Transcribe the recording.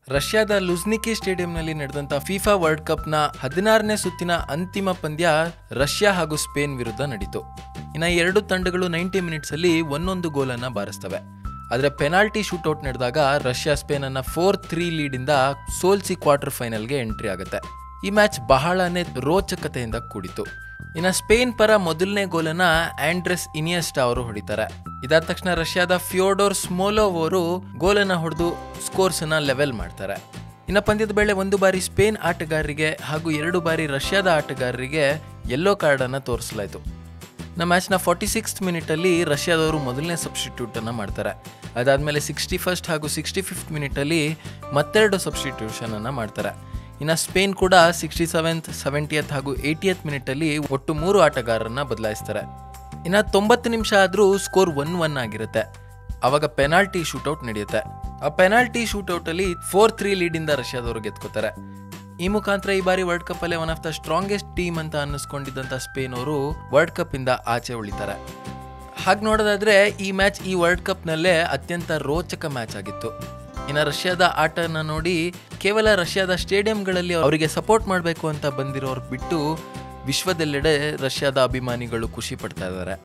ರಷ್ಯಾದ ಲುಸ್ನಿಕಿ ಸ್ಟೇಡಿಯಂನಲ್ಲಿ ನಡೆದಂತ FIFA world ಕಪ್ನ ಹದಿನಾರನೇ ಸುತ್ತಿನ ಅಂತಿಮ ಪಂದ್ಯ ರಷ್ಯಾ ಹಾಗೂ ಸ್ಪೇನ್ ವಿರುದ್ಧ ನಡೀತು ಇನ್ನು ಈ ಎರಡು ತಂಡಗಳು ನೈಂಟಿ ಮಿನಿಟ್ಸ್ ಅಲ್ಲಿ ಒಂದೊಂದು ಗೋಲನ್ನ ಬಾರಿಸ್ತವೆ ಆದರೆ ಪೆನಾಲ್ಟಿ ಶೂಟೌಟ್ ನಡೆದಾಗ ರಷ್ಯಾ ಸ್ಪೇನ್ ಅನ್ನ ಫೋರ್ ತ್ರೀ ಲೀಡಿಂದ ಸೋಲ್ಸಿ ಕ್ವಾರ್ಟರ್ ಫೈನಲ್ಗೆ ಎಂಟ್ರಿ ಆಗುತ್ತೆ ಈ ಮ್ಯಾಚ್ ಬಹಳನೇ ರೋಚಕತೆಯಿಂದ ಕೂಡಿತು ಇನ್ನು ಸ್ಪೇನ್ ಪರ ಮೊದಲನೇ ಗೋಲನ್ನ ಆಂಡ್ರೆಸ್ ಇನಿಯಸ್ಟಾ ಅವರು ಹೊಡಿತಾರೆ ಇದಾದ ತಕ್ಷಣ ರಷ್ಯಾದ ಫ್ಯೋಡೋರ್ ಸ್ಮೋಲೋವ್ ಅವರು ಗೋಲನ್ನ ಹೊಡೆದು ಸ್ಕೋರ್ಸ್ ಅನ್ನ ಲೆವೆಲ್ ಮಾಡ್ತಾರೆ ಇನ್ನು ಪಂದ್ಯದ ವೇಳೆ ಒಂದು ಬಾರಿ ಸ್ಪೇನ್ ಆಟಗಾರರಿಗೆ ಹಾಗೂ ಎರಡು ಬಾರಿ ರಷ್ಯಾದ ಆಟಗಾರರಿಗೆ ಯೆಲ್ಲೋ ಕಾರ್ಡ್ ಅನ್ನ ತೋರಿಸಲಾಯಿತು ನಮ್ಮ ಮ್ಯಾಚ್ನ ಫಾರ್ಟಿ ಸಿಕ್ಸ್ತ್ ಮಿನಿಟಲ್ಲಿ ರಷ್ಯಾದವರು ಮೊದಲನೇ ಸಬ್ಸ್ಟಿಟ್ಯೂಟನ್ನು ಮಾಡ್ತಾರೆ ಅದಾದಮೇಲೆ ಸಿಕ್ಸ್ಟಿ ಫಸ್ಟ್ ಹಾಗೂ ಸಿಕ್ಸ್ಟಿ ಫಿಫ್ತ್ ಮಿನಿಟಲ್ಲಿ ಮತ್ತೆರಡು ಸಬ್ಸ್ಟಿಟ್ಯೂಷನನ್ನು ಮಾಡ್ತಾರೆ ಇನ್ನು ಸ್ಪೇನ್ ಕೂಡ ಸಿಕ್ಸ್ಟಿ ಸೆವೆಂತ್ ಸೆವೆಂಟಿಯತ್ ಹಾಗೂ ಏಯ್ಟಿಯತ್ ಮಿನಿಟಲ್ಲಿ ಒಟ್ಟು ಮೂರು ಆಟಗಾರರನ್ನ ಬದಲಾಯಿಸ್ತಾರೆ ಇನ್ನು ತೊಂಬತ್ತು ನಿಮಿಷ ಆದರೂ ಸ್ಕೋರ್ ಒನ್ ಒನ್ ಆಗಿರುತ್ತೆ ಅವಾಗ ಪೆನಾಲ್ಟಿ ಶೂಟೌಟ್ ನಡೆಯುತ್ತೆ ಆ ಪೆನಾಲ್ಟಿ ಶೂಟೌಟಲ್ಲಿ ಫೋರ್ ತ್ರೀ ಲೀಡಿಂದ ರಷ್ಯಾದವರು ಗೆದ್ಕೋತಾರೆ ಈ ಮುಖಾಂತರ ಈ ಬಾರಿ ವರ್ಲ್ಡ್ ಕಪ್ ಅಲ್ಲೇ one of the strongest team ಅಂತ ಅನ್ನಿಸ್ಕೊಂಡಿದ್ದಂಥ ಸ್ಪೇನ್ ಅವರು ವರ್ಲ್ಡ್ ಕಪ್ ಇಂದ ಆಚೆ ಉಳಿತಾರೆ ಹಾಗೆ ನೋಡೋದಾದ್ರೆ ಈ ಮ್ಯಾಚ್ ಈ ವರ್ಲ್ಡ್ ಕಪ್ನಲ್ಲೇ ಅತ್ಯಂತ ರೋಚಕ ಮ್ಯಾಚ್ ಆಗಿತ್ತು ಇನ್ನು ರಷ್ಯಾದ ಆಟನ ನೋಡಿ ಕೇವಲ ರಷ್ಯಾದ ಸ್ಟೇಡಿಯಂಗಳಲ್ಲಿ ಅವರಿಗೆ ಸಪೋರ್ಟ್ ಮಾಡಬೇಕು ಅಂತ ಬಂದಿರೋರು ಬಿಟ್ಟು ವಿಶ್ವದೆಲ್ಲೆಡೆ ರಷ್ಯಾದ ಅಭಿಮಾನಿಗಳು ಖುಷಿ ಪಡ್ತಾ ಇದ್ದಾರೆ